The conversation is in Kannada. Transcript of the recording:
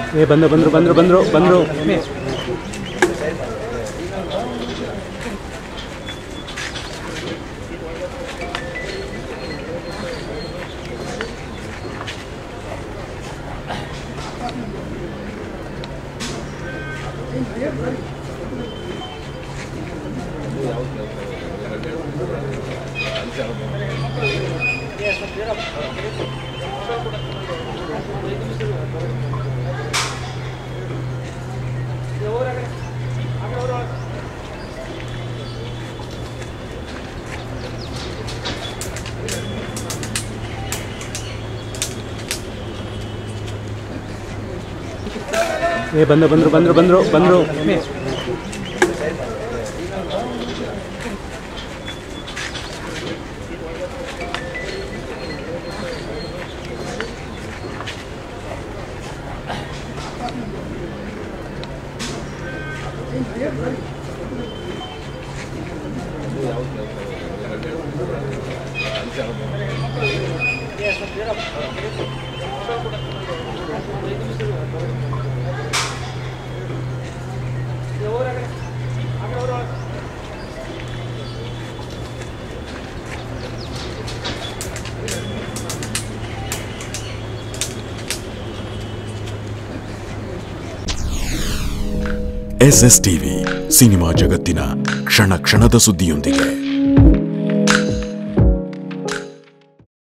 ಏ ಬಂದ್ರು ಬಂದ್ರು ಬಂದ್ರು ಬಂದ್ರು ಬಂದ್ರು ಏ ಬಂದ್ರು ಬಂದ್ರು ಬಂದ್ರು ಬಂದ್ರು ಬಂದ್ರು ಎಸ್ ಎಸ್ ಟಿವಿ ಸಿನಿಮಾ ಜಗತ್ತಿನ ಕ್ಷಣ ಕ್ಷಣದ ಸುದ್ದಿಯೊಂದಿಗೆ